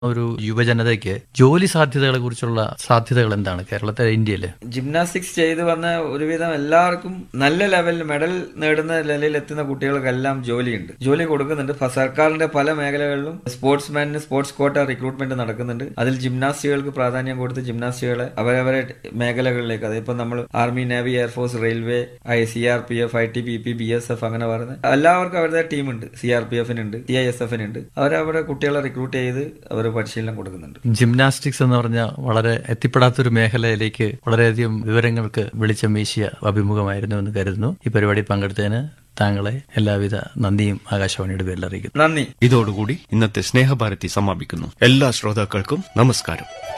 ഒരു യുവജനതയ്ക്ക് ജോലി സാധ്യതകളെ കുറിച്ചുള്ള സാധ്യതകൾ എന്താണ് കേരളത്തിലെ ഇന്ത്യയില് ജിംനാസ്റ്റിക്സ് ചെയ്ത് വന്ന ഒരുവിധം എല്ലാവർക്കും നല്ല ലെവലിൽ മെഡൽ നേടുന്ന നിലയിൽ എത്തുന്ന കുട്ടികൾക്കെല്ലാം ജോലിയുണ്ട് ജോലി കൊടുക്കുന്നുണ്ട് ഫ- സർക്കാരിന്റെ പല മേഖലകളിലും സ്പോർട്സ്മാനിന് സ്പോർട്സ് കോട്ട റിക്രൂട്ട്മെന്റ് നടക്കുന്നുണ്ട് അതിൽ ജിംനാസ്റ്റുകൾക്ക് പ്രാധാന്യം കൊടുത്ത് ജിംനാസ്റ്റുകളെ അവരവരെ മേഖലകളിലേക്ക് അതിപ്പോ നമ്മൾ army navy air force railway I C R P F I T B P B S F അങ്ങനെ പറയുന്നത് എല്ലാവർക്കും അവരുടെ ടീമുണ്ട് സി ആർ പി എഫിനുണ്ട് സി ഐ എസ് എഫിനുണ്ട് അവരവരുടെ കുട്ടികളെ റിക്രൂട്ട് ചെയ്ത് അവർ പരിശീലനം കൊടുക്കുന്നുണ്ട് ജിംനാസ്റ്റിക്സ് എന്ന് പറഞ്ഞ വളരെ എത്തിപ്പെടാത്തൊരു മേഖലയിലേക്ക് വളരെയധികം വിവരങ്ങൾക്ക് വെളിച്ചം വീശിയ അഭിമുഖമായിരുന്നു എന്ന് കരുതുന്നു ഈ പരിപാടി പങ്കെടുത്തതിന് താങ്കളെ എല്ലാവിധ നന്ദിയും ആകാശവാണിയുടെ പേരിൽ അറിയിക്കുന്നു നന്ദി ഇതോടുകൂടി ഇന്നത്തെ സ്നേഹഭാരതി സമാപിക്കുന്നു എല്ലാ ശ്രോതാക്കൾക്കും നമസ്കാരം